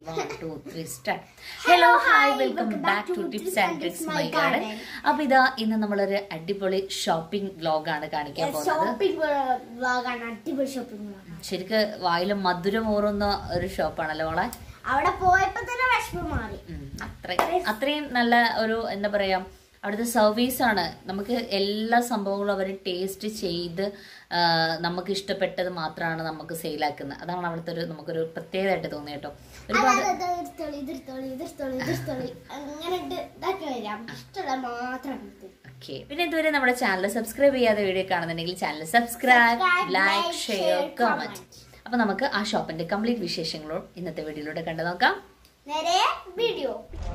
To three start hello hi welcome back to tips and tricks my garden അപ്പൊ ഇതാ ഇന്ന് നമ്മളൊരു അടിപൊളി ഷോപ്പിംഗ് വ്ലോഗാണ് കാണിക്കാൻ പോകുന്നത് ഷോപ്പിംഗ് വ്ളോഗാണ് അടിപൊളി ഷോപ്പിംഗ് വ്ളോഗ് ശരിക്ക് വായിൽ മധുരമൂറുന്ന ഒരു ഷോപ്പാണല്ലോ മോളെ അവിടെ പോയപ്പോ തന്നെ വിഷമം മാറി ഉം, അത്രയും അത്രയും നല്ല ഒരു എന്താ പറയാ അവിടുത്തെ സർവീസ് ആണ് നമുക്ക് എല്ലാ സംഭവങ്ങളും അവർ ടേസ്റ്റ് ചെയ്ത് ആ, നമുക്ക് ഇഷ്ടപ്പെട്ടത് മാത്രമാണ് നമുക്ക് സെയിലാക്കുന്നത് അതാണ് അവിടുത്തെ ഒരു നമുക്കൊരു പ്രത്യേകതയായിട്ട് തോന്നി കേട്ടോ ഒരുപാട് അതായത് ഇതെടുത്തോളി ഇതെടുത്തോളി ഇതെടുത്തോളി ഇതെടുത്തോളി അങ്ങനെ ഇട്ട് ഇതാക്കി വരാം ഇഷ്ടമുള്ള മാത്രം എടുത്ത് ഓക്കെ പിന്നെ ഇതുവരെ നമ്മുടെ ചാനൽ സബ്സ്ക്രൈബ് ചെയ്യാതെ വീഡിയോ കാണുന്നുണ്ടെങ്കിൽ channel subscribe Subscribe, like like, share share, comment comment. അപ്പൊ നമുക്ക് ആ ഷോപ്പിന്റെ കംപ്ലീറ്റ് വിശേഷങ്ങളും ഇന്നത്തെ വീഡിയോയിലൂടെ കണ്ടു നോക്കാം നേരെ വീഡിയോ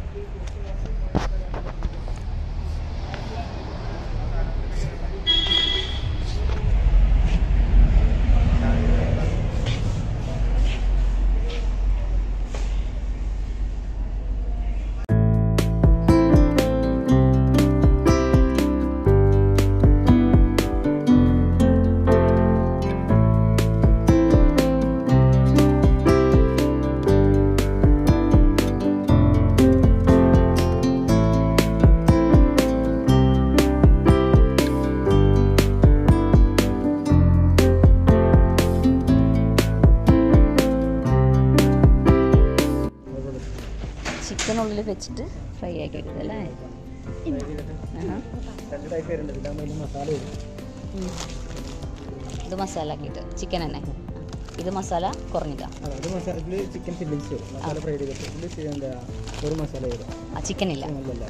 ചിക്കൻ ഉള്ളിൽ വെച്ചിട്ട് ഫ്രൈ ആക്കി എടുക്കുക അല്ലേ ആഹാ. രണ്ട് ടൈപ്പ് വരുന്നുണ്ട് ഇതാകുമ്പോൾ അതിൽ മസാല വരും ഉം. ഇത് മസാല ആക്കിയിട്ട് ചിക്കൻ തന്നെ ഇത് മസാല കുറഞ്ഞിട്ടാ അതെ ഇത് മസാല ഇതിൽ ചിക്കൻ ഫില്ലിങ്സ് വരും മസാല ഫ്രൈ ചെയ്തിട്ട് ഇതിൽ എന്താ ഒരു മസാല വരും ആ ചിക്കൻ ഇല്ല നല്ലല്ല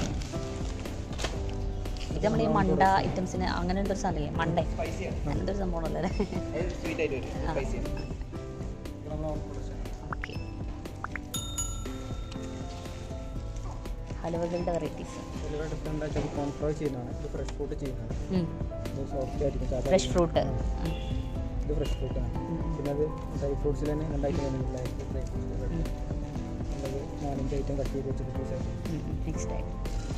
ഇത് നമ്മൾ ഈ മണ്ട ഐറ്റംസിന് അങ്ങനെ എന്തൊരു സാധനമില്ലേ മണ്ടേ അങ്ങനത്തെ ഒരു സംഭവമല്ലേ സ്വീറ്റ് ആയിട്ട് വരും ആ. സ്പൈസി ഓക്കെ ഹലുവകളുടെ വെറൈറ്റീസ് ഡിഫറെൻ്റ് ആയിട്ട് കോൺഫ്ലവർ ചെയ്യുന്നതാണ് ഇത് ഫ്രഷ് ഫ്രൂട്ട് ചെയ്യുന്നതാണ് ഇത് സോഫ്റ്റ് ആയിരിക്കും സാധാരണ ഫ്രഷ് ഫ്രൂട്ട് ഇത് ഫ്രഷ് ഫ്രൂട്ടാണ് പിന്നെ അത് ഡ്രൈ ഫ്രൂട്ട്സിൽ തന്നെ രണ്ടായിട്ട് വരുന്നില്ലായിരിക്കും ഡ്രൈ ഫ്രൂട്ട്സ് അത് നാലഞ്ച് ഐറ്റം കട്ട് ചെയ്ത് വെച്ചിട്ട് പീസായിട്ട് നെക്സ്റ്റ് ആയിട്ട്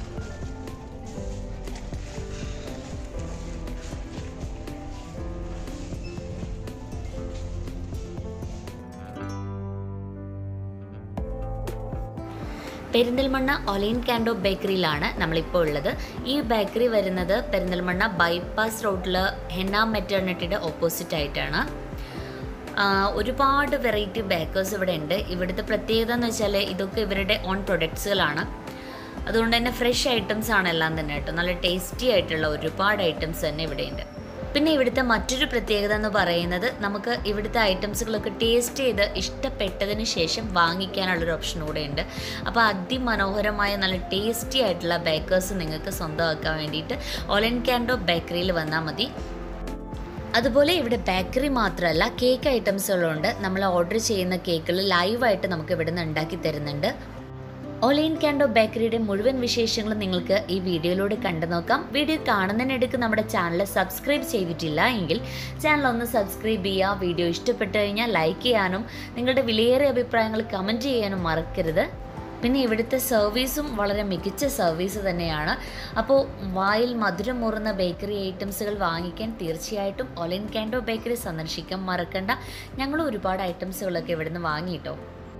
പെരിന്തൽമണ്ണ ഒലൈൻ കാൻഡോ ബേക്കറിയിലാണ് നമ്മളിപ്പോൾ ഉള്ളത് ഈ ബേക്കറി വരുന്നത് പെരിന്തൽമണ്ണ ബൈപ്പാസ് റോഡിൽ ഹെന്ന മെറ്റേണിറ്റിയുടെ ഓപ്പോസിറ്റ് ആയിട്ടാണ് ആ, ഒരുപാട് വെറൈറ്റി ബേക്കേഴ്സ് ഇവിടെ ഉണ്ട് ഇവിടുത്തെ പ്രത്യേകത എന്ന് വെച്ചാൽ ഇതൊക്കെ ഇവരുടെ ഓൺ പ്രൊഡക്ട്സുകളാണ് അതുകൊണ്ട് തന്നെ ഫ്രഷ് ഐറ്റംസ് ആണ് എല്ലാം തന്നെ കേട്ടോ നല്ല ടേസ്റ്റി ആയിട്ടുള്ള ഒരുപാട് ഐറ്റംസ് തന്നെ ഇവിടെയുണ്ട് പിന്നെ ഇവിടുത്തെ മറ്റൊരു പ്രത്യേകത എന്ന് പറയുന്നത് നമുക്ക് ഇവിടുത്തെ ഐറ്റംസുകളൊക്കെ ടേസ്റ്റ് ചെയ്ത് ഇഷ്ടപ്പെട്ടതിന് ശേഷം വാങ്ങിക്കാനുള്ളൊരു ഓപ്ഷൻ കൂടെ ഉണ്ട് അപ്പോൾ അതിമനോഹരമായ നല്ല ടേസ്റ്റി ആയിട്ടുള്ള ബേക്കേഴ്സ് നിങ്ങൾക്ക് സ്വന്തമാക്കാൻ വേണ്ടിയിട്ട് ഓലൻ കാൻഡോ ബേക്കറിയിൽ വന്നാൽ മതി അതുപോലെ ഇവിടെ ബേക്കറി മാത്രമല്ല കേക്ക് ഐറ്റംസുകളുണ്ട് നമ്മൾ ഓർഡർ ചെയ്യുന്ന കേക്കുകൾ ലൈവായിട്ട് നമുക്ക് ഇവിടെ നിന്ന് ഉണ്ടാക്കി തരുന്നുണ്ട് ഓലൈൻ കാൻഡോ ബേക്കറിയുടെ മുഴുവൻ വിശേഷങ്ങളും നിങ്ങൾക്ക് ഈ വീഡിയോയിലൂടെ കണ്ടു നോക്കാം വീഡിയോ കാണുന്നതിനിടയ്ക്ക് നമ്മുടെ ചാനൽ സബ്സ്ക്രൈബ് ചെയ്തിട്ടില്ല എങ്കിൽ ചാനൽ ഒന്ന് സബ്സ്ക്രൈബ് ചെയ്യുക വീഡിയോ ഇഷ്ടപ്പെട്ടു കഴിഞ്ഞാൽ ലൈക്ക് ചെയ്യാനും നിങ്ങളുടെ വിലയേറിയ അഭിപ്രായങ്ങൾ കമൻറ്റ് ചെയ്യാനും മറക്കരുത് പിന്നെ ഇവിടുത്തെ സർവീസും വളരെ മികച്ച സർവീസ് തന്നെയാണ് അപ്പോൾ വായിൽ മധുരമൂറുന്ന ബേക്കറി ഐറ്റംസുകൾ വാങ്ങിക്കാൻ തീർച്ചയായിട്ടും ഒലൈൻ കാൻഡോ ബേക്കറി സന്ദർശിക്കാൻ മറക്കണ്ട ഞങ്ങൾ ഒരുപാട് ഐറ്റംസുകളൊക്കെ ഇവിടുന്ന് വാങ്ങിയിട്ടോ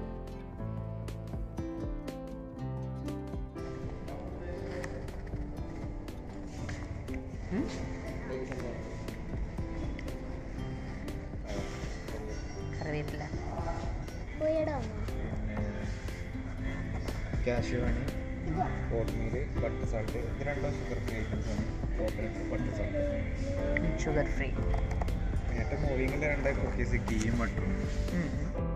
ഉം? കറിവേപ്പില പോയടാ കാഷ്യൂ ആണ് ഓട്ട്മീൽ ബട്ടർ സാൾട്ട് ഇത് രണ്ടും ഷുഗർ ഫ്രീ ഐറ്റംസ് ആണ് coconut butter salt sugar free ഏറ്റവും മൂവിങ്ങിൽ രണ്ട് കുക്കീസ് ഗീയും ബട്ടറും ഉം.